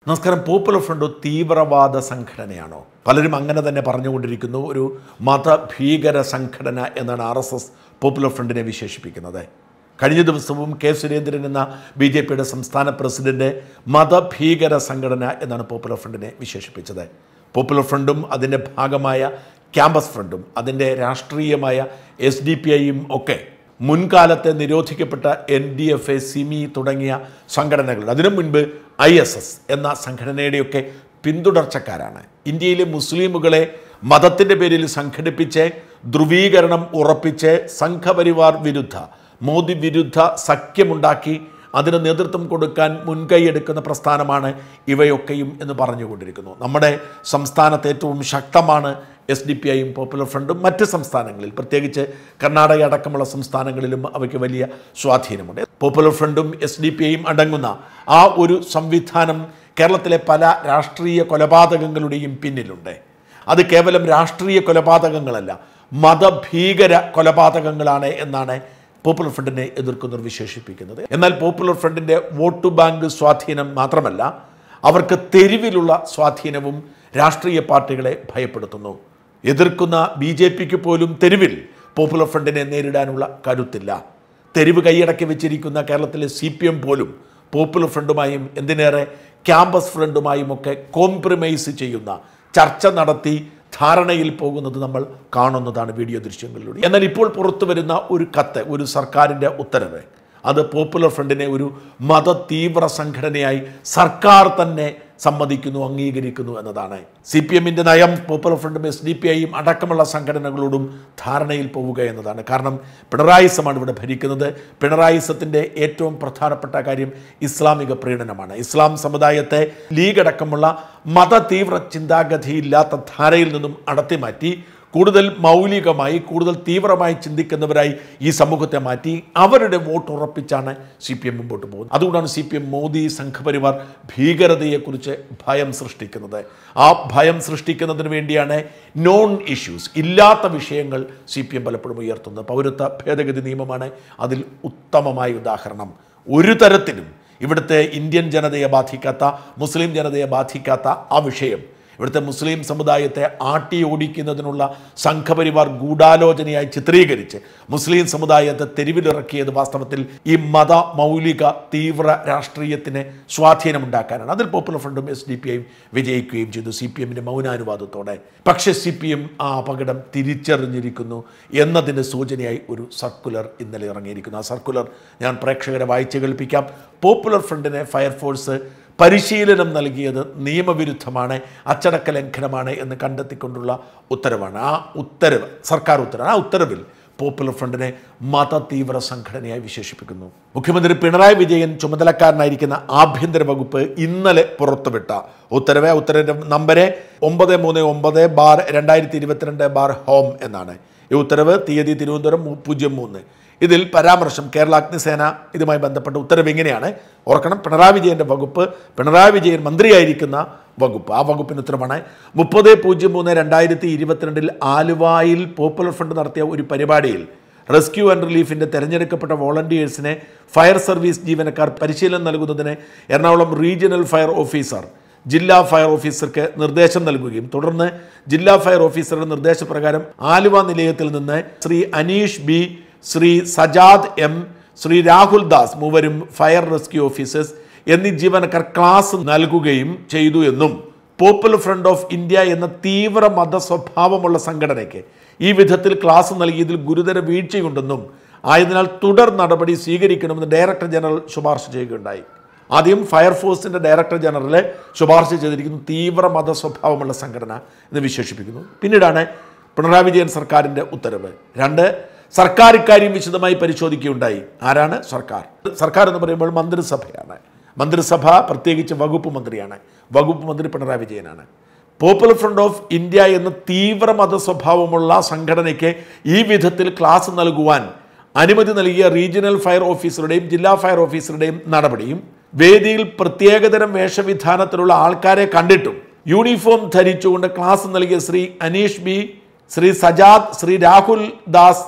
നമസ്കാരം popular front ഒരു തീവ്രവാദ സംഘടനയാണോ പലരും അങ്ങനെ തന്നെ പറഞ്ഞുകൊണ്ടിരിക്കുന്നു ഒരു മതഭീകര സംഘടന എന്നാണ് ആർ എസ് എസ് പോപ്പുലർ ഫ്രണ്ടിനെ വിശേഷിപ്പിക്കുന്നത് കഴിഞ്ഞ ദിവസവും കെ സുരേന്ദ്രൻ എന്ന ബി ജെ പിയുടെ സംസ്ഥാന പ്രസിഡന്റ് മതഭീകര സംഘടന എന്നാണ് പോപ്പുലർ ഫ്രണ്ടിനെ വിശേഷിപ്പിച്ചത് പോപ്പുലർ ഫ്രണ്ടും അതിൻ്റെ ഭാഗമായ ക്യാമ്പസ് ഫ്രണ്ടും അതിൻ്റെ രാഷ്ട്രീയമായ എസ് ഡി പി ഐയും ഒക്കെ മുൻകാലത്തെ നിരോധിക്കപ്പെട്ട എൻ ഡി എഫ് എ സിമി തുടങ്ങിയ സംഘടനകൾ അതിനു മുൻപ് ഐ എസ് എസ് എന്ന സംഘടനയുടെയൊക്കെ പിന്തുടർച്ചക്കാരാണ് ഇന്ത്യയിലെ മുസ്ലിമുകളെ മതത്തിൻ്റെ പേരിൽ സംഘടിപ്പിച്ച് ധ്രുവീകരണം ഉറപ്പിച്ച് സംഘപരിവാർ വിരുദ്ധ മോദി വിരുദ്ധ സഖ്യമുണ്ടാക്കി അതിന് നേതൃത്വം കൊടുക്കാൻ മുൻകൈയെടുക്കുന്ന പ്രസ്ഥാനമാണ് ഇവയൊക്കെയും എന്ന് പറഞ്ഞുകൊണ്ടിരിക്കുന്നു നമ്മുടെ സംസ്ഥാനത്ത് ഏറ്റവും ശക്തമാണ് എസ് ഡി പി ഐയും പോപ്പുലർ ഫ്രണ്ടും മറ്റ് സംസ്ഥാനങ്ങളിൽ പ്രത്യേകിച്ച് കർണാടക അടക്കമുള്ള സംസ്ഥാനങ്ങളിലും അവയ്ക്ക് വലിയ സ്വാധീനമുണ്ട് പോപ്പുലർ ഫ്രണ്ടും എസ് ഡി പി ഐയും അടങ്ങുന്ന ആ ഒരു സംവിധാനം കേരളത്തിലെ പല രാഷ്ട്രീയ കൊലപാതകങ്ങളുടെയും പിന്നിലുണ്ട് അത് കേവലം രാഷ്ട്രീയ കൊലപാതകങ്ങളല്ല മതഭീകര കൊലപാതകങ്ങളാണ് എന്നാണ് പോപ്പുലർ ഫ്രണ്ടിനെ എതിർക്കുന്നവർ വിശേഷിപ്പിക്കുന്നത് എന്നാൽ പോപ്പുലർ ഫ്രണ്ടിൻ്റെ വോട്ട് ബാങ്ക് സ്വാധീനം മാത്രമല്ല അവർക്ക് തെരുവിലുള്ള സ്വാധീനവും രാഷ്ട്രീയ പാർട്ടികളെ ഭയപ്പെടുത്തുന്നു എതിർക്കുന്ന ബി ജെ പിക്ക് പോലും തെരുവിൽ പോപ്പുലർ ഫ്രണ്ടിനെ നേരിടാനുള്ള കരുത്തില്ല തെരുവ് കൈയടക്കി വെച്ചിരിക്കുന്ന കേരളത്തിലെ സി പി എം പോലും പോപ്പുലർ ഫ്രണ്ടുമായും എന്തിനേറെ ക്യാമ്പസ് ഫ്രണ്ടുമായും ഒക്കെ കോംപ്രമൈസ് ചെയ്യുന്ന ചർച്ച നടത്തി ധാരണയിൽ പോകുന്നത് നമ്മൾ കാണുന്നതാണ് വീഡിയോ ദൃശ്യങ്ങളിലൂടെ എന്നാൽ ഇപ്പോൾ പുറത്തു വരുന്ന ഒരു കത്ത് ഒരു സർക്കാരിൻ്റെ ഉത്തരവ് അത് പോപ്പുലർ ഫ്രണ്ടിനെ ഒരു മത തീവ്ര സംഘടനയായി സർക്കാർ തന്നെ സമ്മതിക്കുന്നു അംഗീകരിക്കുന്നു എന്നതാണ് സി പി എമ്മിൻ്റെ നയം പോപ്പുലർ ഫ്രണ്ടും എസ് ഡി പി ഐയും അടക്കമുള്ള സംഘടനകളോടും ധാരണയിൽ പോവുക എന്നതാണ് കാരണം പിണറായിസമാണ് ഇവിടെ ഭരിക്കുന്നത് പിണറായിസത്തിൻ്റെ ഏറ്റവും പ്രധാനപ്പെട്ട കാര്യം ഇസ്ലാമിക പ്രീണനമാണ് ഇസ്ലാം സമുദായത്തെ ലീഗ് അടക്കമുള്ള മത തീവ്ര ചിന്താഗതിയില്ലാത്ത ധാരയിൽ നിന്നും അടത്തി മാറ്റി കൂടുതൽ മൗലികമായി കൂടുതൽ തീവ്രമായി ചിന്തിക്കുന്നവരായി ഈ സമൂഹത്തെ മാറ്റി അവരുടെ വോട്ട് ഉറപ്പിച്ചാണ് സി പി എം മുമ്പോട്ട് പോകുന്നത് അതുകൊണ്ടാണ് C P M Modi Sangh Parivar ഭീകരതയെക്കുറിച്ച് ഭയം സൃഷ്ടിക്കുന്നത് ആ ഭയം സൃഷ്ടിക്കുന്നതിന് വേണ്ടിയാണ് നോൺ ഇഷ്യൂസ് ഇല്ലാത്ത വിഷയങ്ങൾ സി പി എം പലപ്പോഴും ഉയർത്തുന്നത് പൗരത്വ ഭേദഗതി നിയമമാണ് അതിൽ ഉത്തമമായ ഉദാഹരണം ഒരു തരത്തിലും ഇവിടുത്തെ ഇന്ത്യൻ ജനതയെ ബാധിക്കാത്ത മുസ്ലിം ജനതയെ ബാധിക്കാത്ത ആ വിഷയം ഇവിടുത്തെ മുസ്ലിം സമുദായത്തെ ആട്ടി ഓടിക്കുന്നതിനുള്ള സംഘപരിവാർ ഗൂഢാലോചനയായി ചിത്രീകരിച്ച് മുസ്ലിം സമുദായത്തെ തെരുവിലിറക്കിയത് വാസ്തവത്തിൽ ഈ മത മൗലിക തീവ്ര രാഷ്ട്രീയത്തിന് സ്വാധീനമുണ്ടാക്കാനാണ് അതിൽ പോപ്പുലർ ഫ്രണ്ടും എസ് ഡി പി ഐയും വിജയിക്കുകയും ചെയ്തു സി പി എമ്മിൻ്റെ മൗനാനുവാദത്തോടെ പക്ഷേ സി പി എം ആ അപകടം തിരിച്ചറിഞ്ഞിരിക്കുന്നു എന്നതിൻ്റെ സൂചനയായി ഒരു സർക്കുലർ ഇന്നലെ ഇറങ്ങിയിരിക്കുന്നു ആ സർക്കുലർ ഞാൻ പ്രേക്ഷകരെ വായിച്ചു കേൾപ്പിക്കാം പോപ്പുലർ ഫ്രണ്ടിനെ ഫയർഫോഴ്സ് പരിശീലനം നൽകിയത് നിയമവിരുദ്ധമാണ് അച്ചടക്ക ലംഘനമാണ് എന്ന് കണ്ടെത്തിക്കൊണ്ടുള്ള ഉത്തരവാണ് ആ ഉത്തരവ് സർക്കാർ ഉത്തരവ് ആ ഉത്തരവിൽ പോപ്പുലർ ഫ്രണ്ടിനെ മത തീവ്ര സംഘടനയായി വിശേഷിപ്പിക്കുന്നു മുഖ്യമന്ത്രി പിണറായി വിജയൻ ചുമതലക്കാരനായിരിക്കുന്ന ആഭ്യന്തര വകുപ്പ് ഇന്നലെ പുറത്തുവിട്ട ഉത്തരവ് ആ ഉത്തരവിൻ്റെ നമ്പര് ഒമ്പത് മൂന്ന് ഒമ്പത് ബാർ രണ്ടായിരത്തി ഇരുപത്തിരണ്ട് ബാർ ഹോം എന്നാണ് ഈ ഉത്തരവ് തീയതി തിരുവനന്തപുരം മൂ- പൂജ്യം മൂന്ന് ഇതിൽ പരാമർശം കേരള അഗ്നിസേന ഇതുമായി ബന്ധപ്പെട്ട ഉത്തരവ് ഇങ്ങനെയാണ് ഓർക്കണം പിണറായി വിജയൻ്റെ വകുപ്പ് പിണറായി വിജയൻ മന്ത്രിയായിരിക്കുന്ന വകുപ്പ് ആ വകുപ്പിന് ഉത്തരമാണ് മുപ്പത് പൂജ്യം മൂന്ന് രണ്ടായിരത്തി ഇരുപത്തിരണ്ടിൽ ആലുവായിൽ പോപ്പുലർ ഫ്രണ്ട് നടത്തിയ ഒരു പരിപാടിയിൽ റെസ്ക്യൂ ആൻഡ് റിലീഫിൻ്റെ തെരഞ്ഞെടുക്കപ്പെട്ട വോളണ്ടിയേഴ്സിനെ ഫയർ സർവീസ് ജീവനക്കാർ പരിശീലനം നൽകുന്നതിന് എറണാകുളം റീജിയണൽ ഫയർ ഓഫീസർ ജില്ലാ ഫയർ ഓഫീസർക്ക് നിർദ്ദേശം നൽകുകയും തുടർന്ന് ജില്ലാ ഫയർ ഓഫീസറുടെ നിർദ്ദേശപ്രകാരം ആലുവ നിലയത്തിൽ നിന്ന് ശ്രീ അനീഷ് ബി ശ്രീ സജാദ് എം ശ്രീ രാഹുൽ ദാസ് മൂവരും ഫയർ റെസ്ക്യൂ ഓഫീസേഴ്സ് എന്നീ ജീവനക്കാർ ക്ലാസ് നൽകുകയും ചെയ്തു എന്നും പോപ്പുലർ ഫ്രണ്ട് ഓഫ് ഇന്ത്യ എന്ന തീവ്ര മത സ്വഭാവമുള്ള സംഘടനയ്ക്ക് ഈ വിധത്തിൽ ക്ലാസ് നൽകിയതിൽ ഗുരുതര വീഴ്ചയുണ്ടെന്നും ആയതിനാൽ തുടർ നടപടി സ്വീകരിക്കണമെന്ന് ഡയറക്ടർ ജനറൽ ശുപാർശ ചെയ്യുകയുണ്ടായി ആദ്യം ഫയർഫോഴ്സിൻ്റെ ഡയറക്ടർ ജനറലെ ശുപാർശ ചെയ്തിരിക്കുന്നു തീവ്ര മത സ്വഭാവമുള്ള സംഘടന എന്ന് വിശേഷിപ്പിക്കുന്നു പിന്നീടാണ് പിണറായി വിജയൻ സർക്കാരിൻ്റെ ഉത്തരവ് രണ്ട് സർക്കാർ ഇക്കാര്യം വിശദമായി പരിശോധിക്കുകയുണ്ടായി ആരാണ് സർക്കാർ സർക്കാർ എന്ന് പറയുമ്പോൾ മന്ത്രിസഭയാണ് മന്ത്രിസഭ പ്രത്യേകിച്ച് വകുപ്പ് മന്ത്രിയാണ് വകുപ്പ് മന്ത്രി പിണറായി വിജയനാണ് പോപ്പുലർ ഫ്രണ്ട് ഓഫ് ഇന്ത്യ എന്ന തീവ്ര മത സ്വഭാവമുള്ള സംഘടനയ്ക്ക് ഈ വിധത്തിൽ ക്ലാസ് നൽകുവാൻ അനുമതി നൽകിയ റീജിയണൽ ഫയർ ഓഫീസറുടെയും ജില്ലാ ഫയർ ഓഫീസറുടെയും നടപടിയും വേദിയിൽ പ്രത്യേകതരം വേഷവിധാനത്തിലുള്ള ആൾക്കാരെ കണ്ടിട്ടും യൂണിഫോം ധരിച്ചുകൊണ്ട് ക്ലാസ് നൽകിയ ശ്രീ അനീഷ് ബി ശ്രീ സജാദ് ശ്രീ രാഹുൽ ദാസ്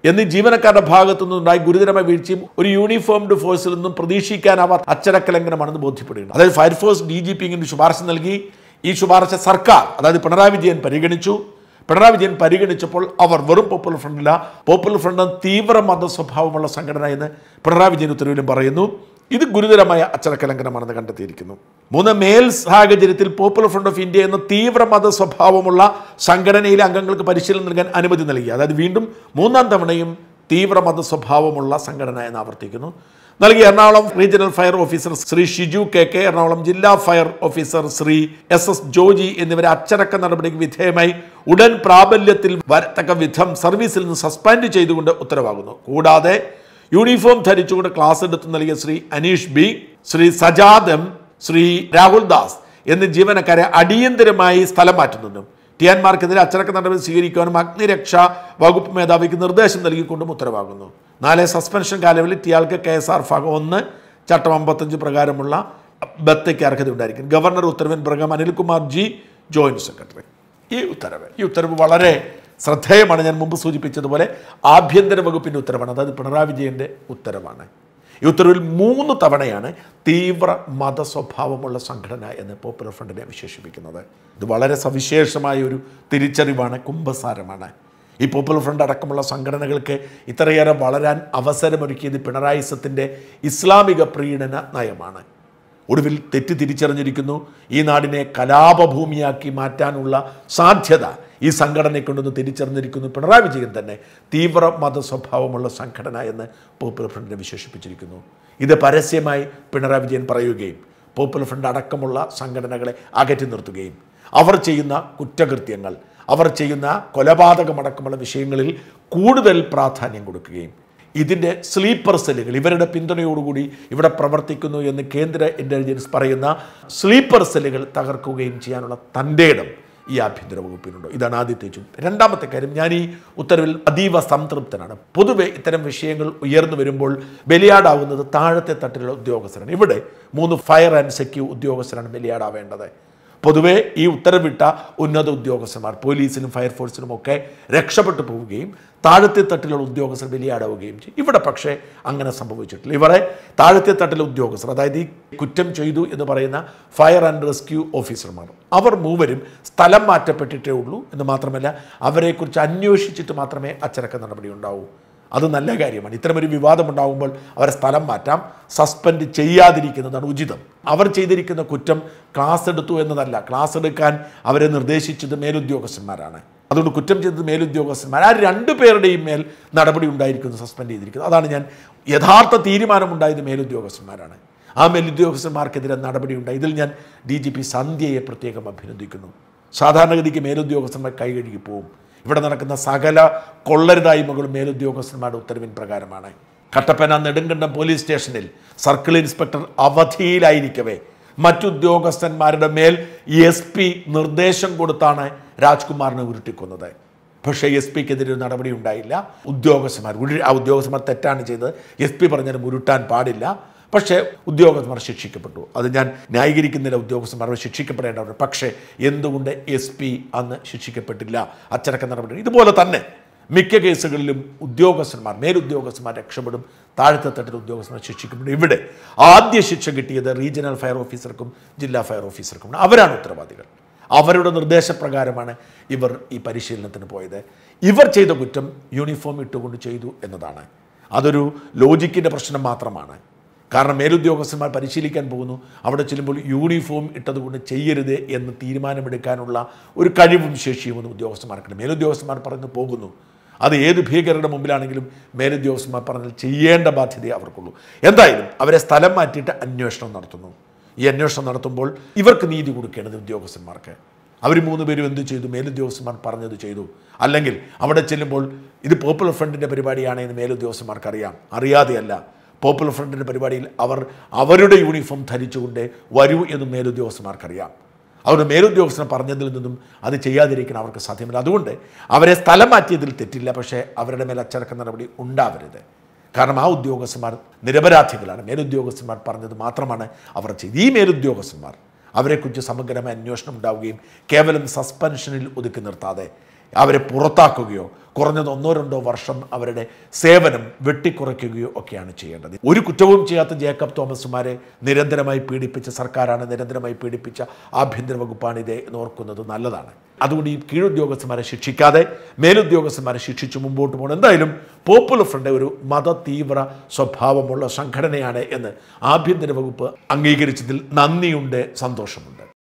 എന്നീ ജീവനക്കാരുടെ ഭാഗത്തു നിന്നുണ്ടായി ഗുരുതരമായ വീഴ്ചയും ഒരു യൂണിഫോംഡ് ഫോഴ്സിൽ നിന്നും പ്രതീക്ഷിക്കാനാവാത്ത അച്ചടക്കലംഘനമാണെന്ന് ബോധ്യപ്പെടുകയാണ് അതായത് ഫയർഫോഴ്സ് ഡി ജി പി ഇങ്ങനെ ശുപാർശ നൽകി ഈ ശുപാർശ സർക്കാർ അതായത് പിണറായി വിജയൻ പരിഗണിച്ചു പിണറായി വിജയൻ പരിഗണിച്ചപ്പോൾ അവർ വെറും പോപ്പുലർ ഫ്രണ്ടില്ല പോപ്പുലർ ഫ്രണ്ട് തീവ്ര മത സ്വഭാവമുള്ള സംഘടന എന്ന് പിണറായി വിജയൻ ഉത്തരവിലും പറയുന്നു ഇത് ഗുരുതരമായ അച്ചടക്ക ലംഘനമാണെന്ന് കണ്ടെത്തിയിരിക്കുന്നു മൂന്ന് മേൽ സാഹചര്യത്തിൽ പോപ്പുലർ ഫ്രണ്ട് ഓഫ് ഇന്ത്യ എന്ന തീവ്ര മത സ്വഭാവമുള്ള സംഘടനയിലെ അംഗങ്ങൾക്ക് പരിശീലനം നൽകാൻ അനുമതി നൽകി അതായത് വീണ്ടും മൂന്നാം തവണയും തീവ്ര മത സ്വഭാവമുള്ള സംഘടന എന്ന് ആവർത്തിക്കുന്നു നൽകി Ernakulam regional fire officer Shri Shiju K K Ernakulam ജില്ലാ fire officer Shri S S Joji എന്നിവരെ അച്ചടക്ക നടപടിക്ക് വിധേയമായി ഉടൻ പ്രാബല്യത്തിൽ വരത്തക്ക വിധം സർവീസിൽ നിന്ന് സസ്പെൻഡ് ചെയ്തുകൊണ്ട് ഉത്തരവാകുന്നു കൂടാതെ യൂണിഫോം ധരിച്ചുകൊണ്ട് ക്ലാസ് എടുത്തു നൽകിയ ശ്രീ അനീഷ് ബി ശ്രീ സജാദ് എം ശ്രീ രാഹുൽ ദാസ് എന്നീ ജീവനക്കാരെ അടിയന്തരമായി സ്ഥലം മാറ്റുന്നതിനും ടിയാൻമാർക്കെതിരെ അച്ചടക്ക നടപടി സ്വീകരിക്കുവാനും അഗ്നിരക്ഷാ വകുപ്പ് മേധാവിക്ക് നിർദ്ദേശം നൽകിക്കൊണ്ടും ഉത്തരവാകുന്നു നാല് സസ്പെൻഷൻ കാലയളവിൽ ടിയാൾക്ക് കെ എസ് ആർ ഭാഗം ഒന്ന് ചട്ടം അമ്പത്തഞ്ച് പ്രകാരമുള്ള ബത്തയ്ക്ക് അർഹത ഉണ്ടായിരിക്കും ഗവർണർ ഉത്തരവിൻ പ്രകാരം അനിൽകുമാർ ജി ജോയിന്റ് സെക്രട്ടറി ഈ ഉത്തരവ് ഈ ഉത്തരവ് വളരെ ശ്രദ്ധേയമാണ് ഞാൻ മുമ്പ് സൂചിപ്പിച്ചതുപോലെ ആഭ്യന്തര വകുപ്പിൻ്റെ ഉത്തരവാണ് അതായത് പിണറായി വിജയൻ്റെ ഉത്തരവാണ് ഈ ഉത്തരവിൽ മൂന്ന് തവണയാണ് തീവ്ര മത സ്വഭാവമുള്ള സംഘടന എന്ന് പോപ്പുലർ ഫ്രണ്ടിനെ വിശേഷിപ്പിക്കുന്നത് ഇത് വളരെ സവിശേഷമായ ഒരു തിരിച്ചറിവാണ് കുംഭസാരമാണ് ഈ പോപ്പുലർ ഫ്രണ്ട് അടക്കമുള്ള സംഘടനകൾക്ക് ഇത്രയേറെ വളരാൻ അവസരമൊരുക്കിയത് പിണറായിസത്തിൻ്റെ ഇസ്ലാമിക പ്രീണന നയമാണ് ഒടുവിൽ തെറ്റ് തിരിച്ചറിഞ്ഞിരിക്കുന്നു ഈ നാടിനെ കലാപഭൂമിയാക്കി മാറ്റാനുള്ള സാധ്യത ഈ സംഘടനയെ കൊണ്ടൊന്ന് തിരിച്ചറിഞ്ഞിരിക്കുന്നു പിണറായി വിജയൻ തന്നെ തീവ്ര മത സ്വഭാവമുള്ള സംഘടന എന്ന് പോപ്പുലർ ഫ്രണ്ടിനെ വിശേഷിപ്പിച്ചിരിക്കുന്നു ഇത് പരസ്യമായി പിണറായി വിജയൻ പറയുകയും പോപ്പുലർ ഫ്രണ്ട് അടക്കമുള്ള സംഘടനകളെ അകറ്റി നിർത്തുകയും അവർ ചെയ്യുന്ന കുറ്റകൃത്യങ്ങൾ അവർ ചെയ്യുന്ന കൊലപാതകമടക്കമുള്ള വിഷയങ്ങളിൽ കൂടുതൽ പ്രാധാന്യം കൊടുക്കുകയും ഇതിൻ്റെ സ്ലീപ്പർ സെല്ലുകൾ ഇവരുടെ പിന്തുണയോടുകൂടി ഇവിടെ പ്രവർത്തിക്കുന്നു എന്ന് കേന്ദ്ര ഇൻ്റലിജൻസ് പറയുന്ന സ്ലീപ്പർ സെല്ലുകൾ തകർക്കുകയും ചെയ്യാനുള്ള തൻ്റെ ഇടം ഈ ആഭ്യന്തര വകുപ്പിനുണ്ട് ഇതാണ് ആദ്യത്തെ ചോദ്യം രണ്ടാമത്തെ കാര്യം ഞാൻ ഈ ഉത്തരവിൽ അതീവ സംതൃപ്തനാണ് പൊതുവെ ഇത്തരം വിഷയങ്ങൾ ഉയർന്നു വരുമ്പോൾ ബലിയാടാവുന്നത് താഴത്തെ തട്ടിലുള്ള ഉദ്യോഗസ്ഥരാണ് ഇവിടെ മൂന്ന് ഫയർ ആൻഡ് സെക്യൂ ഉദ്യോഗസ്ഥരാണ് ബലിയാടാവേണ്ടത് പൊതുവെ ഈ ഉത്തരവിട്ട ഉന്നത ഉദ്യോഗസ്ഥന്മാർ പോലീസിനും ഫയർഫോഴ്സിനും ഒക്കെ രക്ഷപ്പെട്ടു പോവുകയും താഴത്തെ തട്ടിലുള്ള ഉദ്യോഗസ്ഥർ ബലിയാടാവുകയും ചെയ്യും ഇവിടെ പക്ഷേ അങ്ങനെ സംഭവിച്ചിട്ടില്ല ഇവരെ താഴത്തെ തട്ടിലെ ഉദ്യോഗസ്ഥർ അതായത് ഈ കുറ്റം ചെയ്തു എന്ന് പറയുന്ന ഫയർ ആൻഡ് റെസ്ക്യൂ ഓഫീസർമാർ അവർ മൂവരും സ്ഥലം മാറ്റപ്പെട്ടിട്ടേ ഉള്ളൂ എന്ന് മാത്രമല്ല അവരെക്കുറിച്ച് അന്വേഷിച്ചിട്ട് മാത്രമേ അച്ചടക്ക നടപടി ഉണ്ടാവൂ അത് നല്ല കാര്യമാണ് ഇത്തരമൊരു വിവാദമുണ്ടാകുമ്പോൾ അവരെ സ്ഥലം മാറ്റാം സസ്പെൻഡ് ചെയ്യാതിരിക്കുന്നതാണ് ഉചിതം അവർ ചെയ്തിരിക്കുന്ന കുറ്റം ക്ലാസ് എടുത്തു എന്നതല്ല ക്ലാസ് എടുക്കാൻ അവരെ നിർദ്ദേശിച്ചത് മേലുദ്യോഗസ്ഥന്മാരാണ് അതുകൊണ്ട് കുറ്റം ചെയ്തത് മേലുദ്യോഗസ്ഥന്മാർ ആ രണ്ടു പേരുടെയും മേൽ നടപടി ഉണ്ടായിരിക്കുന്നു സസ്പെൻഡ് ചെയ്തിരിക്കുന്നത് അതാണ് ഞാൻ യഥാർത്ഥ തീരുമാനമുണ്ടായത് മേലുദ്യോഗസ്ഥന്മാരാണ് ആ മേലുദ്യോഗസ്ഥന്മാർക്കെതിരെ നടപടിയുണ്ടായി ഇതിൽ ഞാൻ ഡി ജി പി സന്ധ്യയെ പ്രത്യേകം അഭിനന്ദിക്കുന്നു സാധാരണഗതിക്ക് മേലുദ്യോഗസ്ഥന്മാർ കൈകഴുകി പോവും ഇവിടെ നടക്കുന്ന സകല കൊള്ളരുതായ്മകളും മേലുദ്യോഗസ്ഥന്മാരുടെ ഉത്തരവിൻ പ്രകാരമാണ് കട്ടപ്പന നെടുങ്കണ്ടം പോലീസ് സ്റ്റേഷനിൽ സർക്കിൾ ഇൻസ്പെക്ടർ അവധിയിലായിരിക്കവേ മറ്റുദ്യോഗസ്ഥന്മാരുടെ മേൽ എസ് പി നിർദ്ദേശം കൊടുത്താണ് രാജ്കുമാറിനെ ഉരുട്ടിക്കൊന്നത് പക്ഷേ എസ് പിക്കെതിരെ ഒരു നടപടി ഉണ്ടായില്ല ഉദ്യോഗസ്ഥന്മാർ ഉരു- ആ ഉദ്യോഗസ്ഥന്മാർ തെറ്റാണ് ചെയ്തത് എസ് പി പറഞ്ഞാലും ഉരുട്ടാൻ പാടില്ല പക്ഷേ ഉദ്യോഗസ്ഥന്മാർ ശിക്ഷിക്കപ്പെട്ടു അത് ഞാൻ ന്യായീകരിക്കുന്നില്ല ഉദ്യോഗസ്ഥന്മാർ അവർ ശിക്ഷിക്കപ്പെടേണ്ടവർ പക്ഷേ എന്തുകൊണ്ട് എസ് പി അന്ന് ശിക്ഷിക്കപ്പെട്ടില്ല അച്ചടക്ക നടപടി ഇതുപോലെ തന്നെ മിക്ക കേസുകളിലും ഉദ്യോഗസ്ഥന്മാർ മേലുദ്യോഗസ്ഥന്മാർ രക്ഷപ്പെടും താഴത്തെ തട്ടിൽ ഉദ്യോഗസ്ഥന്മാർ ശിക്ഷിക്കപ്പെടും ഇവിടെ ആദ്യ ശിക്ഷ കിട്ടിയത് റീജിയണൽ ഫയർ ഓഫീസർക്കും ജില്ലാ ഫയർ ഓഫീസർക്കും അവരാണ് ഉത്തരവാദികൾ അവരുടെ നിർദ്ദേശപ്രകാരമാണ് ഇവർ ഈ പരിശീലനത്തിന് പോയത് ഇവർ ചെയ്ത കുറ്റം യൂണിഫോം ഇട്ടുകൊണ്ട് ചെയ്തു എന്നതാണ് അതൊരു ലോജിക്കിൻ്റെ പ്രശ്നം മാത്രമാണ് കാരണം മേലുദ്യോഗസ്ഥന്മാർ പരിശീലിക്കാൻ പോകുന്നു അവിടെ ചെല്ലുമ്പോൾ യൂണിഫോം ഇട്ടതുകൊണ്ട് ചെയ്യരുത് എന്ന് തീരുമാനമെടുക്കാനുള്ള ഒരു കഴിവും ശേഷിയും ഒന്നും ഉദ്യോഗസ്ഥന്മാർക്കുണ്ട് മേലുദ്യോഗസ്ഥന്മാർ പറഞ്ഞു പോകുന്നു അത് ഏത് ഭീകരരുടെ മുമ്പിലാണെങ്കിലും മേലുദ്യോഗസ്ഥന്മാർ പറഞ്ഞാൽ ചെയ്യേണ്ട ബാധ്യതയെ അവർക്കുള്ളൂ എന്തായാലും അവരെ സ്ഥലം മാറ്റിയിട്ട് അന്വേഷണം നടത്തുന്നു ഈ അന്വേഷണം നടത്തുമ്പോൾ ഇവർക്ക് നീതി കൊടുക്കേണ്ടത് ഉദ്യോഗസ്ഥന്മാർക്ക് അവർ മൂന്ന് പേരും എന്ത് ചെയ്തു മേലുദ്യോഗസ്ഥന്മാർ പറഞ്ഞത് ചെയ്തു അല്ലെങ്കിൽ അവിടെ ചെല്ലുമ്പോൾ ഇത് പോപ്പുലർ ഫ്രണ്ടിൻ്റെ പരിപാടിയാണ് എന്ന് മേലുദ്യോഗസ്ഥന്മാർക്ക് അറിയാം അറിയാതെയല്ല പോപ്പുലർ ഫ്രണ്ടിൻ്റെ പരിപാടിയിൽ അവർ അവരുടെ യൂണിഫോം ധരിച്ചുകൊണ്ട് വരൂ എന്ന് മേലുദ്യോഗസ്ഥന്മാർക്കറിയാം അവരുടെ മേലുദ്യോഗസ്ഥനെ പറഞ്ഞതിൽ നിന്നും അത് ചെയ്യാതിരിക്കാൻ അവർക്ക് സാധ്യമല്ല അതുകൊണ്ട് അവരെ സ്ഥലം മാറ്റിയതിൽ തെറ്റില്ല പക്ഷേ അവരുടെ മേൽ അച്ചടക്ക നടപടി ഉണ്ടാവരുത് കാരണം ആ ഉദ്യോഗസ്ഥന്മാർ നിരപരാധികളാണ് മേലുദ്യോഗസ്ഥന്മാർ പറഞ്ഞത് മാത്രമാണ് അവർ ചെയ്തത് ഈ മേലുദ്യോഗസ്ഥന്മാർ അവരെക്കുറിച്ച് സമഗ്രമായ അന്വേഷണം ഉണ്ടാവുകയും കേവലം സസ്പെൻഷനിൽ ഒതുക്കി നിർത്താതെ അവരെ പുറത്താക്കുകയോ കുറഞ്ഞത് ഒന്നോ രണ്ടോ വർഷം അവരുടെ സേവനം വെട്ടിക്കുറയ്ക്കുകയോ ഒക്കെയാണ് ചെയ്യേണ്ടത് ഒരു കുറ്റവും ചെയ്യാത്ത ജേക്കബ് തോമസുമാരെ നിരന്തരമായി പീഡിപ്പിച്ച സർക്കാരാണ് നിരന്തരമായി പീഡിപ്പിച്ച ആഭ്യന്തര വകുപ്പാണ് ഇതേ എന്ന് ഓർക്കുന്നത് നല്ലതാണ് അതുകൊണ്ട് ഈ കീഴുദ്യോഗസ്ഥന്മാരെ ശിക്ഷിക്കാതെ മേലുദ്യോഗസ്ഥന്മാരെ ശിക്ഷിച്ച് മുമ്പോട്ട് പോകണം എന്തായാലും പോപ്പുലർ ഫ്രണ്ട് ഒരു മത തീവ്ര സ്വഭാവമുള്ള സംഘടനയാണ് എന്ന് ആഭ്യന്തര വകുപ്പ് അംഗീകരിച്ചതിൽ നന്ദിയുണ്ട് സന്തോഷമുണ്ട്